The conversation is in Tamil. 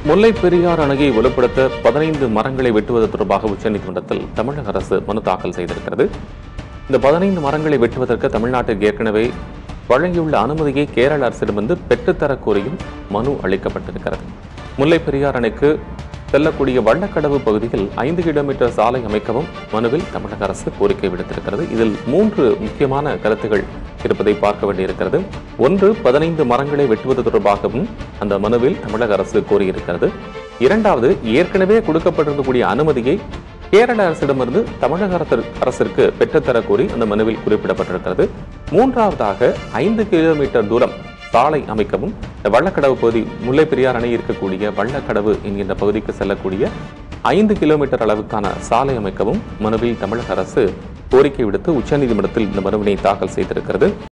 முல்லை பெரியார் அணையை வலுப்படுத்த பதினைந்து மரங்களை வெட்டுவது தொடர்பாக உச்சநீதிமன்றத்தில் தமிழக அரசு மனு தாக்கல் செய்திருக்கிறது இந்த பதினைந்து மரங்களை வெட்டுவதற்கு தமிழ்நாட்டுக்கு ஏற்கனவே வழங்கியுள்ள அனுமதியை கேரள அரசிடமிருந்து பெற்றுத்தரக் கோரியும் மனு அளிக்கப்பட்டிருக்கிறது முல்லை பெரியார் அணைக்கு செல்லக்கூடிய வள்ளக்கடவு பகுதியில் ஐந்து கிலோமீட்டர் சாலை அமைக்கவும் மனுவில் தமிழக அரசு கோரிக்கை விடுத்திருக்கிறது இதில் மூன்று முக்கியமான கருத்துகள் இருப்பதை பார்க்க வேண்டியிருக்கிறது ஒன்று பதினைந்து மரங்களை வெட்டுவது தொடர்பாகவும் அந்த மனுவில் தமிழக அரசு கோரியிருக்கிறது இரண்டாவது ஏற்கனவே கொடுக்கப்பட்டிருக்கக்கூடிய அனுமதியை கேரள அரசிடமிருந்து தமிழக அரசு- அரசிற்கு பெற்றுத்தரக் கோரி அந்த மனுவில் குறிப்பிடப்பட்டிருக்கிறது மூன்றாவதாக ஐந்து கிலோமீட்டர் தூரம் சாலை அமைக்கவும் இந்த வள்ளக்கடவு பகுதி முல்லை பெரியார் அணை இருக்கக்கூடிய வள்ளக்கடவு என்கின்ற பகுதிக்கு செல்லக்கூடிய ஐந்து கிலோமீட்டர் அளவுக்கான சாலை அமைக்கவும் மனுவில் தமிழக அரசு கோரிக்கை விடுத்து உச்சநீதிமன்றத்தில் இந்த மனுவினை தாக்கல் செய்திருக்கிறது